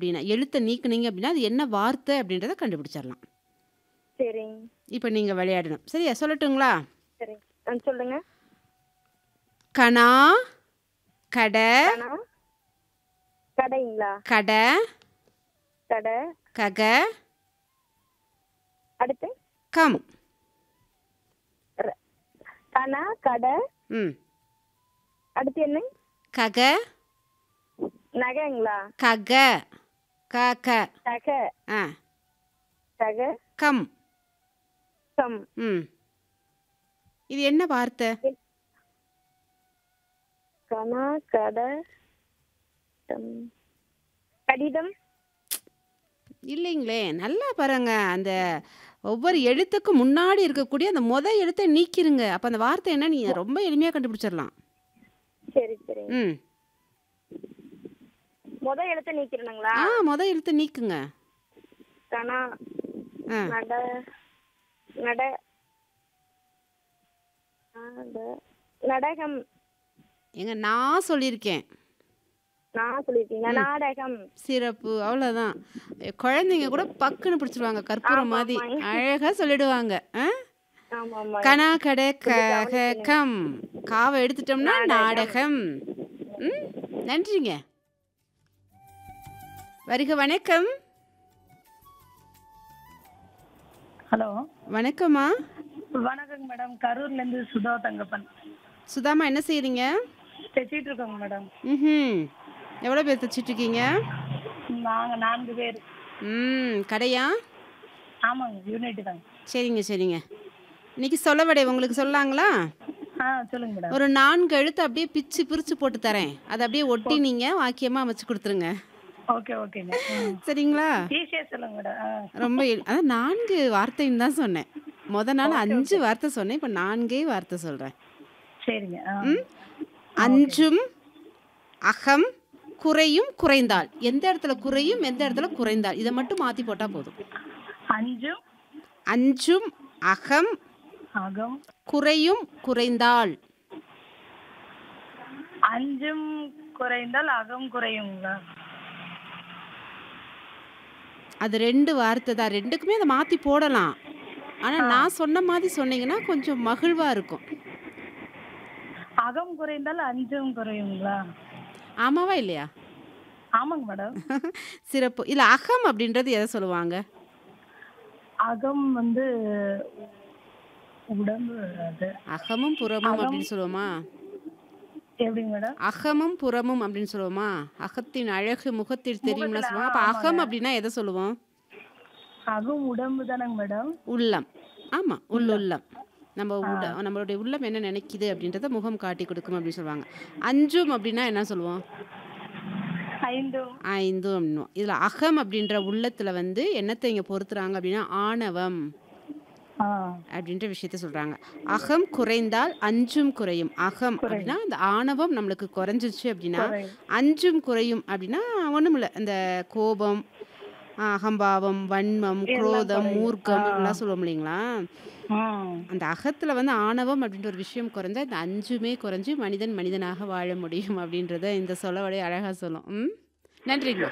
அப்படின்னா எழுத்தை நீக்குனீங்க அப்படின்னா அது என்ன வார்த்தை அப்படின்றத கண்டுபிடிச்சிடலாம் சரிங்க இப்போ நீங்கள் விளையாடணும் சரியா சொல்லட்டுங்களா சரி ஆ சொல்லுங்க கணா கடை கணா கடைங்களா கடை கடை கக அடுத்து கம் ர- கணா கடை ம் அடுத்து என்ன கக நகைங்களா கக க க தக ஆ தக கம் கம் ம் இது என்ன வார்த்தை கணா கடை டம். கடிதம் இல்லைங்களே நல்லா பாருங்க அந்த ஒவ்வொரு எழுத்துக்கும் முன்னாடி இருக்கக்கூடிய அந்த முத எழுத்தை நீக்கிருங்க அப்போ அந்த வார்த்தை என்ன நீங்கள் ரொம்ப எளிமையாக கண்டுபிடிச்சிடலாம் சரி சரி ம் முத எழுத்தை நீக்கிறனுங்களா ஆ முத எழுத்தை நீக்குங்க கணா ஆ நட நட நட- நடகம் எங்க நான் சொல்லியிருக்கேன் நான் சொல்லிருக்கீங்க நாடகம் சிறப்பு அவ்வளோதான் குழந்தைங்க கூட பக்குன்னு பிடிச்சிருவாங்க கற்பூரம் ஆமா, மாதிரி ஆமாங்க. அழகாக சொல்லிடுவாங்க ஆ ஆமா ஆமா கனா கடை கக கம் காவை எடுத்துட்டோம்னா நாடகம் ம் நன்றிங்க வருக வணக்கம் ஹலோ வணக்கம்மா வணக்கங்க மேடம் கரூர்ல இருந்து சுதா தங்கப்பன் சுதாமா என்ன செய்கிறீங்க தைச்சிட்டு இருக்கோங்க மேடம் ம் எவ்வளோ பேர் தைச்சிட்ருக்கீங்க நாங்க நான்கு பேர் ம் கடையா ஆமாங்க யூனிட் தாங்க சரிங்க சரிங்க இன்னைக்கு சொல்லவடை உங்களுக்கு சொல்லலாங்களா ஆ சொல்லுங்க மேடம் ஒரு நான்கு எழுத்து அப்படியே பிச்சு பிரித்து போட்டு தரேன் அதை அப்படியே ஒட்டி நீங்கள் வாக்கியமாக அமைச்சு கொடுத்துருங்க ஓகே ஓகேங்க ம். சரிங்களா ஈஸியா சொல்லுங்க மேடம் ஆ ரொம்ப எளி- அதான் நான்கு வார்த்தைன்னு தான் சொன்னேன் முத நாள் அஞ்சு வார்த்தை சொன்னேன் இப்போ நான்கே வார்த்தை சொல்கிறேன் சரிங்க ஆ அஞ்சும் அகம் குறையும் குறைந்தால் எந்த இடத்துல குறையும் எந்த இடத்துல குறைந்தால் இதை மட்டும் மாற்றி போட்டால் போதும் அஞ்சும் அஞ்சும் அகம் அகம் குறையும் குறைந்தால் அஞ்சும் குறைந்தால் அகம் குறையுங்களா அது ரெண்டு வார்த்தை தான் ரெண்டுக்குமே அதை மாற்றி போடலாம் ஆனால் நான் சொன்ன மாதிரி சொன்னீங்கன்னா கொஞ்சம் மகிழ்வாக இருக்கும் அகம் குறைந்தால் அஞ்சும் குறையுங்களா ஆமாவா இல்லையா ஆமாங்க மேடம் சிறப்பு இல்லை அகம் அப்படின்றது எதை சொல்லுவாங்க அகம் வந்து உடம்பு அது அகமும் புறமும் அப்படின்னு சொல்லுவோமா எப்படிங்க மேடம் அகமும் புறமும் அப்படின்னு சொல்லுவோமா அகத்தின் அழகு முகத்தில் தெரியும்னா சொல்லுவோம் அப்போ அகம் அப்படின்னா எதை சொல்லுவோம் அகம் உடம்பு தானங்க மேடம் உள்ளம் ஆமாம் உள்ளுள்ளம் நம்ம உட நம்மளுடைய உள்ளம் என்ன நினைக்குது அப்படின்றத முகம் காட்டி கொடுக்கும் அப்படின்னு சொல்லுவாங்க அஞ்சும் அப்படின்னா என்ன சொல்லுவோம் ஐந்தும் ஐந்தும் அப்படின்னும் இதில் அகம் அப்படின்ற உள்ளத்தில் வந்து என்னத்தை இங்கே பொறுத்துறாங்க அப்படின்னா ஆணவம் ஆ அப்படின்ற விஷயத்த சொல்கிறாங்க அகம் குறைந்தால் அஞ்சும் குறையும் அகம் அப்படின்னா அந்த ஆணவம் நம்மளுக்கு குறைஞ்சிச்சு அப்படின்னா குறையும். அஞ்சும் குறையும் அப்படின்னா ஒன்றும் இல்லை இந்த கோபம் ஆ, அகம்பாவம் வன்மம் குரோதம் மூர்க்கம் இப்படிலாம் சொல்லுவோம் இல்லைங்களா ம் அந்த அகத்தில் வந்து ஆணவம் அப்படின்ற ஒரு விஷயம் குறைஞ்சா இந்த அஞ்சுமே குறைஞ்சு மனிதன் மனிதனாக வாழ முடியும் அப்படின்றத இந்த சொல்லவடை அழகாக சொல்லும் ம் நன்றிங்க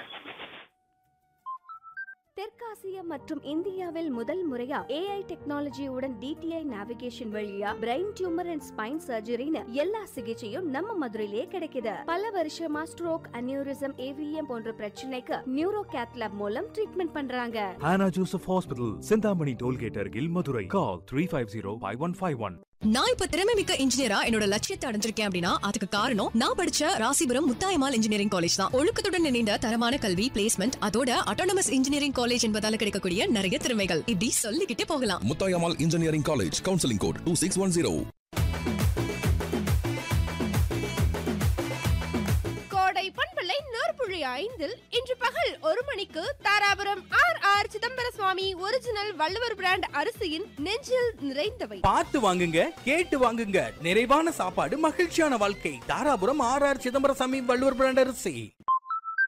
தெற்காசிய மற்றும் இந்தியாவில் முதல் முறையா ஏஐ டெக்னாலஜியுடன் டிடிஐ நேவிகேஷன் வழியா பிரெயின் டியூமர் அண்ட் ஸ்பைன் சர்ஜரின்னு எல்லா சிகிச்சையும் நம்ம மதுரையிலே கிடைக்குது பல வருஷமா ஸ்ட்ரோக் அனியூரிசம் ஏவிஎம் போன்ற பிரச்சனைக்கு நியூரோ கேத்லாப் மூலம் ட்ரீட்மெண்ட் பண்றாங்க Hannah Joseph Hospital, Sindhamani Tollgate Argil, Madurai. Call 350-5151. நான் இப்ப திறமை மிக்க இன்ஜினியரா என்னோட லட்சியத்தை அடைஞ்சிருக்கேன் அப்படின்னா அதுக்கு காரணம் நான் படிச்ச ராசிபுரம் முத்தாயமால் இன்ஜினியரிங் காலேஜ் தான் ஒழுக்கத்துடன் இணைந்த தரமான கல்வி பிளேஸ்மெண்ட் அதோட அட்டானமஸ் இன்ஜினியரிங் காலேஜ் என்பதால கிடைக்கக்கூடிய நிறைய திறமைகள் இப்படி சொல்லிக்கிட்டே போகலாம் Muthayammal engineering college counselling code two six one zero Kodai பண்பலை நூற்புழி ஐந்தில் இன்று பகல் ஒரு மணிக்கு Dharapuram R R Chidambara Swamy original Valluvar brand அரிசியின் நெஞ்சில் நிறைந்தவை பார்த்து வாங்குங்க கேட்டு வாங்குங்க நிறைவான சாப்பாடு மகிழ்ச்சியான வாழ்க்கை Dharapuram R R Chidambaraswamy Valluvar brand அரிசி